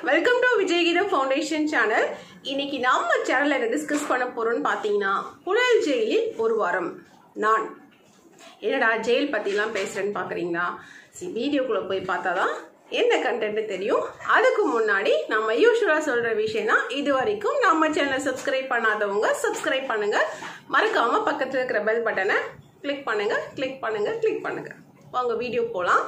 welcome to Vijayageetham foundation channel இன்னைக்கு நம்ம சேனல்ல என்ன டிஸ்கஸ் பண்ண போறோம்னு பார்த்தீங்கன்னா புழல் ஜெயிலில் ஒரு வாரம் நான் என்னடா ஜெயில் பற்றிலாம் பேசுகிறேன்னு பார்க்குறீங்களா சரி வீடியோக்குள்ளே போய் பார்த்தா தான் என்ன கண்டென்ட் தெரியும் அதுக்கு முன்னாடி நம்ம யூஸ்வலாக சொல்கிற விஷயம்னா இது வரைக்கும் நம்ம சேனலை சப்ஸ்கிரைப் பண்ணாதவங்க சப்ஸ்கிரைப் பண்ணுங்க மறக்காமல் பக்கத்தில் இருக்கிற பெல் பட்டனை கிளிக் பண்ணுங்க கிளிக் பண்ணுங்க கிளிக் பண்ணுங்க வாங்க வீடியோ போகலாம்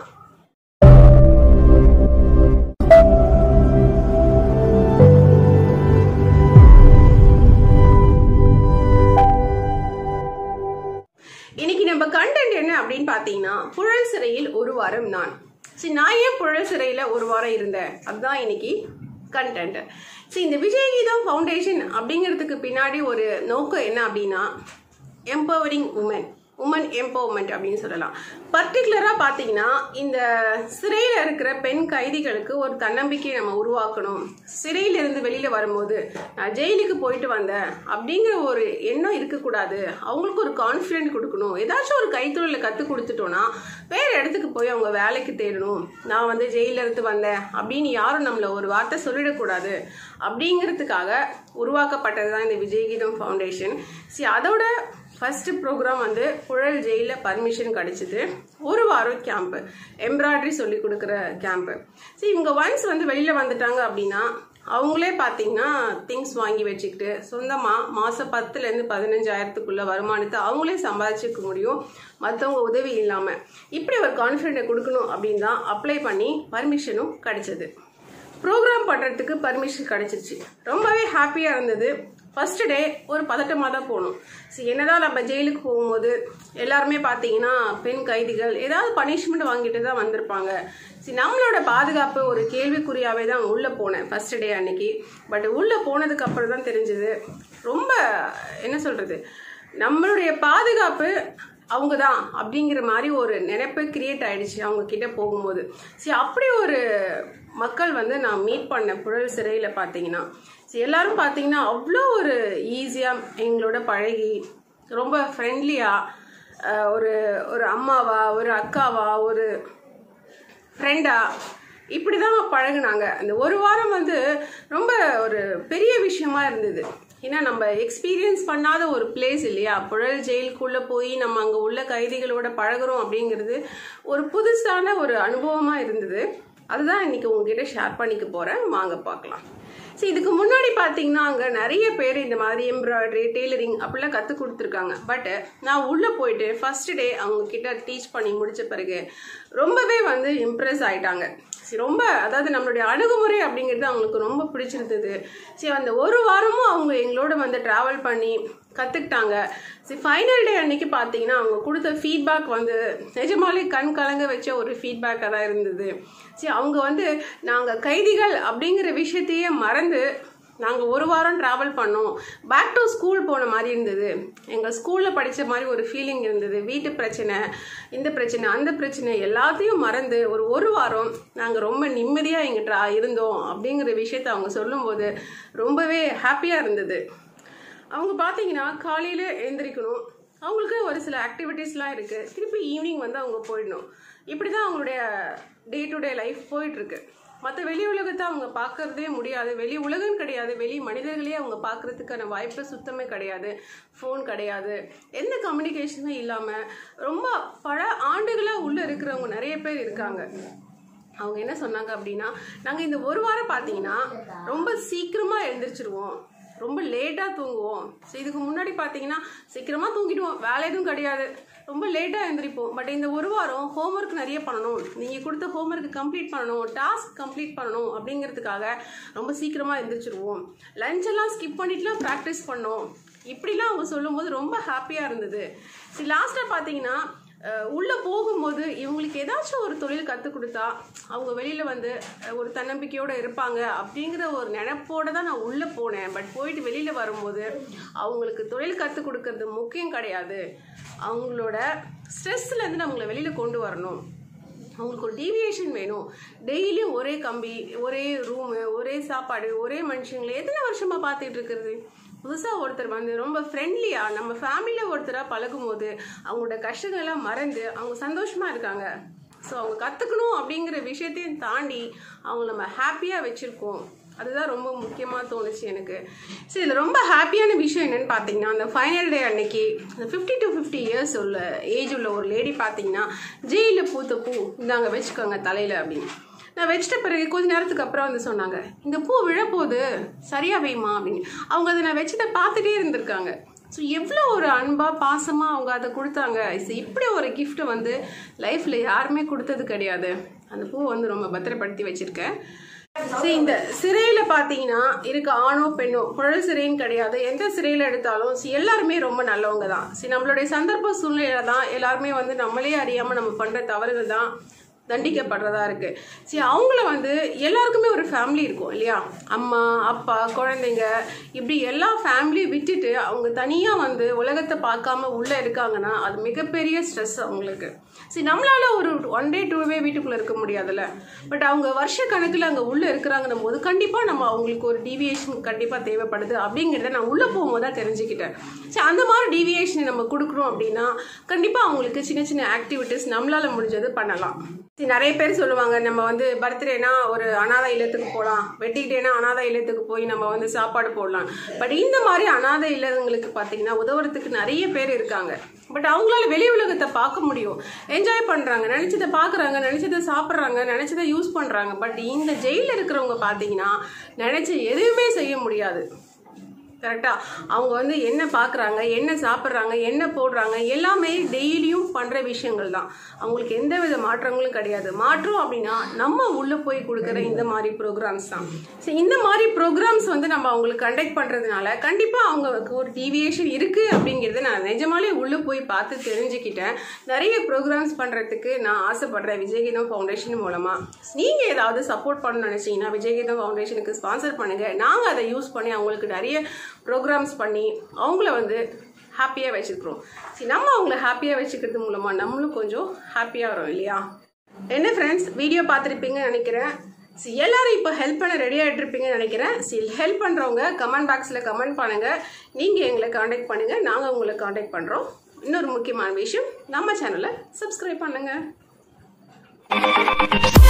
இன்னைக்கு நம்ம கண்டென்ட் என்ன அப்படின்னு பார்த்தீங்கன்னா புழல் சிறையில் ஒரு வாரம் நான் சரி நான் ஏன் புழல் சிறையில் ஒரு வாரம் இருந்தேன் அதுதான் இன்னைக்கு கண்டென்ட் சரி இந்த விஜயகீதம் ஃபவுண்டேஷன் அப்படிங்கிறதுக்கு பின்னாடி ஒரு நோக்கம் என்ன அப்படின்னா எம்பவரிங் உமன் உமன் எம்பவர்மெண்ட் அப்படின்னு சொல்லலாம் பர்டிகுலராக பார்த்தீங்கன்னா இந்த சிறையில் இருக்கிற பெண் கைதிகளுக்கு ஒரு தன்னம்பிக்கையை நம்ம உருவாக்கணும் சிறையிலிருந்து வெளியில் வரும்போது நான் ஜெயிலுக்கு போயிட்டு வந்தேன் அப்படிங்கிற ஒரு எண்ணம் இருக்கக்கூடாது அவங்களுக்கு ஒரு கான்ஃபிடென்ட் கொடுக்கணும் ஏதாச்சும் ஒரு கைத்தொழிலை கற்றுக் கொடுத்துட்டோன்னா வேறு இடத்துக்கு போய் அவங்க வேலைக்கு தேடணும் நான் வந்து ஜெயில இருந்து வந்தேன் அப்படின்னு யாரும் நம்மளை ஒரு வார்த்தை சொல்லிடக்கூடாது அப்படிங்கிறதுக்காக உருவாக்கப்பட்டது தான் இந்த விஜயகீதம் ஃபவுண்டேஷன் சரி அதோட ஃபஸ்ட்டு ப்ரோக்ராம் வந்து புழல் ஜெயிலில் பர்மிஷன் கிடச்சிது ஒரு வாரம் கேம்ப்பு எம்ப்ராய்டரி சொல்லி கொடுக்குற கேம்ப்பு சரி இவங்க ஒன்ஸ் வந்து வெளியில் வந்துட்டாங்க அப்படின்னா அவங்களே பார்த்தீங்கன்னா திங்ஸ் வாங்கி வச்சுக்கிட்டு சொந்தமாக மாதம் பத்துலேருந்து பதினஞ்சாயிரத்துக்குள்ள வருமானத்தை அவங்களே சம்பாதிச்சுக்க முடியும் மற்றவங்க உதவி இல்லாமல் இப்படி ஒரு கான்ஃபிடென்ட்டை கொடுக்கணும் அப்படின்னு தான் அப்ளை பண்ணி பர்மிஷனும் கிடைச்சது ப்ரோக்ராம் பண்ணுறதுக்கு பர்மிஷன் கிடச்சிருச்சு ரொம்பவே ஹாப்பியாக இருந்தது ஃபர்ஸ்ட் டே ஒரு பதட்டமாக தான் போகணும் சரி என்னதான் நம்ம ஜெயிலுக்கு போகும்போது எல்லாருமே பார்த்தீங்கன்னா பெண் கைதிகள் ஏதாவது பனிஷ்மெண்ட் வாங்கிட்டு தான் வந்திருப்பாங்க சரி நம்மளோட பாதுகாப்பு ஒரு கேள்விக்குறியாகவே தான் உள்ளே போனேன் ஃபர்ஸ்ட் டே அன்னைக்கு பட் உள்ளே போனதுக்கு அப்புறம் தான் தெரிஞ்சது ரொம்ப என்ன சொல்கிறது நம்மளுடைய பாதுகாப்பு அவங்க தான் அப்படிங்கிற மாதிரி ஒரு நினைப்பு கிரியேட் ஆயிடுச்சு அவங்க கிட்ட போகும்போது சரி அப்படி ஒரு மக்கள் வந்து நான் மீட் பண்ண புழல் சிறையில் பார்த்தீங்கன்னா சரி எல்லாரும் பார்த்தீங்கன்னா அவ்வளோ ஒரு ஈஸியாக எங்களோட பழகி ரொம்ப ஃப்ரெண்ட்லியாக ஒரு ஒரு அம்மாவா ஒரு அக்காவா ஒரு ஃப்ரெண்டா இப்படி தான் பழகுனாங்க அந்த ஒரு வாரம் வந்து ரொம்ப ஒரு பெரிய விஷயமா இருந்தது ஏன்னா நம்ம எக்ஸ்பீரியன்ஸ் பண்ணாத ஒரு பிளேஸ் இல்லையா புழல் ஜெயிலுக்குள்ளே போய் நம்ம அங்கே உள்ள கைதிகளோட பழகுறோம் அப்படிங்கிறது ஒரு புதுசான ஒரு அனுபவமாக இருந்தது அதுதான் இன்னைக்கு உங்ககிட்ட ஷேர் பண்ணிக்க போகிறேன் வாங்க பார்க்கலாம் சரி இதுக்கு முன்னாடி பார்த்தீங்கன்னா அங்கே நிறைய பேர் இந்த மாதிரி எம்ப்ராய்டரி டெய்லரிங் அப்படிலாம் கற்றுக் கொடுத்துருக்காங்க பட்டு நான் உள்ளே போயிட்டு ஃபர்ஸ்ட் டே அவங்க கிட்ட டீச் பண்ணி முடிச்ச பிறகு ரொம்பவே வந்து இம்ப்ரெஸ் ஆயிட்டாங்க சரி ரொம்ப அதாவது நம்மளுடைய அணுகுமுறை அப்படிங்கிறது அவங்களுக்கு ரொம்ப பிடிச்சிருந்தது சரி அந்த ஒரு வாரமும் அவங்க எங்களோட வந்து ட்ராவல் பண்ணி கற்றுக்கிட்டாங்க சரி ஃபைனல் டே அன்னைக்கு பார்த்தீங்கன்னா அவங்க கொடுத்த ஃபீட்பேக் வந்து நிஜமாலே கண் கலங்க வச்ச ஒரு ஃபீட்பேக்காக தான் இருந்தது சரி அவங்க வந்து நாங்கள் கைதிகள் அப்படிங்கிற விஷயத்தையே மறந்து நாங்கள் ஒரு வாரம் ட்ராவல் பண்ணோம் பேக் டு ஸ்கூல் போன மாதிரி இருந்தது எங்கள் ஸ்கூலில் படித்த மாதிரி ஒரு ஃபீலிங் இருந்தது வீட்டு பிரச்சனை இந்த பிரச்சனை அந்த பிரச்சனை எல்லாத்தையும் மறந்து ஒரு ஒரு வாரம் நாங்கள் ரொம்ப நிம்மதியாக எங்கள் ட்ரா இருந்தோம் அப்படிங்கிற விஷயத்த அவங்க சொல்லும்போது ரொம்பவே ஹாப்பியாக இருந்தது அவங்க பார்த்தீங்கன்னா காலையில் எழுந்திரிக்கணும் அவங்களுக்கு ஒரு சில ஆக்டிவிட்டீஸ்லாம் இருக்குது திருப்பி ஈவினிங் வந்து அவங்க போயிடணும் இப்படி தான் அவங்களுடைய டே டு டே லைஃப் போயிட்டுருக்கு மற்ற வெளி உலகத்தை அவங்க பார்க்கறதே முடியாது வெளி உலகம் கிடையாது வெளி மனிதர்களே அவங்க பார்க்கறதுக்கான வாய்ப்பு சுத்தமே கிடையாது ஃபோன் கிடையாது எந்த கம்யூனிகேஷனும் இல்லாமல் ரொம்ப பல ஆண்டுகளாக உள்ளே இருக்கிறவங்க நிறைய பேர் இருக்காங்க அவங்க என்ன சொன்னாங்க அப்படின்னா நாங்கள் இந்த ஒரு வாரம் பார்த்தீங்கன்னா ரொம்ப சீக்கிரமாக எழுந்திரிச்சிருவோம் ரொம்ப லேட்டாக தூங்குவோம் ஸோ இதுக்கு முன்னாடி பார்த்தீங்கன்னா சீக்கிரமாக தூங்கிடுவோம் வேலை எதுவும் கிடையாது ரொம்ப லேட்டாக எழுந்திரிப்போம் பட் இந்த ஒரு வாரம் ஹோம்ஒர்க் நிறைய பண்ணணும் நீங்கள் கொடுத்த ஹோம்ஒர்க் கம்ப்ளீட் பண்ணணும் டாஸ்க் கம்ப்ளீட் பண்ணணும் அப்படிங்கிறதுக்காக ரொம்ப சீக்கிரமாக எழுந்திரிச்சிருவோம் லஞ்ச் எல்லாம் ஸ்கிப் பண்ணிட்டுலாம் ப்ராக்டிஸ் பண்ணோம் இப்படிலாம் அவங்க சொல்லும்போது ரொம்ப ஹாப்பியாக இருந்தது சரி லாஸ்ட்டாக பார்த்தீங்கன்னா உள்ளே போகும்போது இவங்களுக்கு ஏதாச்சும் ஒரு தொழில் கற்றுக் கொடுத்தா அவங்க வெளியில் வந்து ஒரு தன்னம்பிக்கையோடு இருப்பாங்க அப்படிங்கிற ஒரு நினப்போடு தான் நான் உள்ளே போனேன் பட் போயிட்டு வெளியில் வரும்போது அவங்களுக்கு தொழில் கற்றுக் கொடுக்கறது முக்கியம் கிடையாது அவங்களோட ஸ்ட்ரெஸ்லேருந்து நம்மளை வெளியில் கொண்டு வரணும் அவங்களுக்கு ஒரு டீவியேஷன் வேணும் டெய்லியும் ஒரே கம்பி ஒரே ரூமு ஒரே சாப்பாடு ஒரே மனுஷங்களை எத்தனை வருஷமாக பார்த்துட்டு இருக்கிறது புதுசாக ஒருத்தர் வந்து ரொம்ப ஃப்ரெண்ட்லியாக நம்ம ஃபேமிலியில் ஒருத்தராக பழகும் போது அவங்களோட கஷ்டங்கள்லாம் மறந்து அவங்க சந்தோஷமாக இருக்காங்க ஸோ அவங்க கற்றுக்கணும் அப்படிங்கிற விஷயத்தையும் தாண்டி அவங்க நம்ம ஹாப்பியாக வச்சுருக்கோம் அதுதான் ரொம்ப முக்கியமாக தோணுச்சு எனக்கு சரி இதில் ரொம்ப ஹாப்பியான விஷயம் என்னன்னு பார்த்தீங்கன்னா அந்த ஃபைனல் டே அன்னைக்கு அந்த ஃபிஃப்டி டு ஃபிஃப்டி இயர்ஸ் உள்ள ஏஜ் உள்ள ஒரு லேடி பார்த்தீங்கன்னா ஜெயிலில் பூத்த பூ இந்தாங்க வச்சுக்கோங்க தலையில் அப்படின்னு நான் வச்சிட்ட பிறகு கொஞ்ச நேரத்துக்கு அப்புறம் வந்து சொன்னாங்க இந்த பூ விழப்போகுது சரியா வைமா அப்படின்னு அவங்க அதை நான் வச்சதை பார்த்துட்டே இருந்திருக்காங்க ஸோ எவ்வளோ ஒரு அன்பாக பாசமாக அவங்க அதை கொடுத்தாங்க So, இப்படி ஒரு கிஃப்ட்டை வந்து லைஃப்பில் யாருமே கொடுத்தது கிடையாது அந்த பூவை வந்து ரொம்ப பத்திரப்படுத்தி வச்சுருக்கேன் சரி இந்த சிறையில் பார்த்தீங்கன்னா இருக்க ஆணோ பெண்ணோ குழல் சிறைன்னு கிடையாது எந்த சிறையில் எடுத்தாலும் see, எல்லாருமே ரொம்ப நல்லவங்க தான் சரி நம்மளுடைய சந்தர்ப்ப சூழ்நிலையில தான் எல்லாருமே வந்து நம்மளே அறியாமல் நம்ம பண்ணுற தவறுகள் தான் தண்டிக்கப்படுறதா இருக்கு சரி அவங்கள வந்து எல்லாருக்குமே ஒரு ஃபேமிலி இருக்கும் இல்லையா அம்மா அப்பா குழந்தைங்க இப்படி எல்லா ஃபேமிலியும் விட்டுட்டு அவங்க தனியாக வந்து உலகத்தை பார்க்காம உள்ளே இருக்காங்கன்னா அது மிகப்பெரிய ஸ்ட்ரெஸ் அவங்களுக்கு சரி நம்மளால ஒரு ஒன் டே டூ டே வீட்டுக்குள்ளே இருக்க முடியாதுல்ல பட் அவங்க வருஷ கணக்கில் அங்கே உள்ளே இருக்கிறாங்கன்னும் போது கண்டிப்பாக நம்ம அவங்களுக்கு ஒரு டீவியேஷன் கண்டிப்பாக தேவைப்படுது அப்படிங்கிறத நான் உள்ளே போகும்போது தான் தெரிஞ்சுக்கிட்டேன் சரி அந்த மாதிரி டீவியேஷனை நம்ம கொடுக்குறோம் அப்படின்னா கண்டிப்பாக அவங்களுக்கு சின்ன சின்ன ஆக்டிவிட்டீஸ் நம்மளால முடிஞ்சது பண்ணலாம் சரி, நிறைய பேர் சொல்லுவாங்க நம்ம வந்து பர்த்டேனா ஒரு அனாதை இல்லத்துக்கு போகலாம் வெட்டிக்கிட்டேனா அனாதை இல்லத்துக்கு போய் நம்ம வந்து சாப்பாடு போடலாம் பட் இந்த மாதிரி அனாதை இல்லங்களுக்கு பார்த்தீங்கன்னா உதவுறதுக்கு நிறைய பேர் இருக்காங்க பட் அவங்களால வெளி உலகத்தை பார்க்க முடியும் என்ஜாய் பண்ணுறாங்க நினச்சதை பார்க்குறாங்க நினச்சதை சாப்பிட்றாங்க நினச்சதை யூஸ் பண்ணுறாங்க பட் இந்த ஜெயிலில் இருக்கிறவங்க பார்த்தீங்கன்னா நினச்ச எதுவுமே செய்ய முடியாது கரெக்டா அவங்க வந்து என்ன பார்க்குறாங்க என்ன சாப்பிட்றாங்க என்ன போடுறாங்க எல்லாமே டெய்லியும் பண்ணுற விஷயங்கள் தான் அவங்களுக்கு எந்த வித மாற்றங்களும் கிடையாது மாற்றம் அப்படின்னா நம்ம உள்ளே போய் கொடுக்குற இந்த மாதிரி ப்ரோக்ராம்ஸ் தான் ஸோ இந்த மாதிரி ப்ரோக்ராம்ஸ் வந்து நம்ம அவங்களுக்கு கண்டக்ட் பண்ணுறதுனால கண்டிப்பாக அவங்களுக்கு ஒரு டீவியேஷன் இருக்குது அப்படிங்கிறத நான் நிஜமாலே உள்ளே போய் பார்த்து தெரிஞ்சுக்கிட்டேன் நிறைய ப்ரோக்ராம்ஸ் பண்ணுறதுக்கு நான் ஆசைப்படுறேன் விஜயகீதம் ஃபவுண்டேஷன் மூலமாக நீங்கள் ஏதாவது சப்போர்ட் பண்ணணும்னு நினச்சிங்கன்னா விஜயகீதம் ஃபவுண்டேஷனுக்கு ஸ்பான்சர் பண்ணுங்கள் நாங்கள் அதை யூஸ் பண்ணி அவங்களுக்கு நிறைய ப்ரோக்ராம்ஸ் பண்ணி அவங்கள வந்து ஹாப்பியாக வச்சுருக்குறோம் சரி நம்ம அவங்கள ஹாப்பியாக வச்சுக்கிறது மூலமாக நம்மளும் கொஞ்சம் ஹாப்பியாக வரும் இல்லையா என்ன ஃப்ரெண்ட்ஸ் வீடியோ பார்த்துருப்பீங்கன்னு நினைக்கிறேன் சி எல்லாரும் இப்போ ஹெல்ப் பண்ண ரெடி ஆகிட்டு இருப்பீங்கன்னு நினைக்கிறேன் சி ஹெல்ப் பண்ணுறவங்க கமெண்ட் பாக்ஸில் கமெண்ட் பண்ணுங்கள் நீங்கள் எங்களை காண்டாக்ட் பண்ணுங்கள் நாங்கள் உங்களை காண்டாக்ட் பண்ணுறோம் இன்னொரு முக்கியமான விஷயம் நம்ம சேனலை சப்ஸ்கிரைப் பண்ணுங்கள்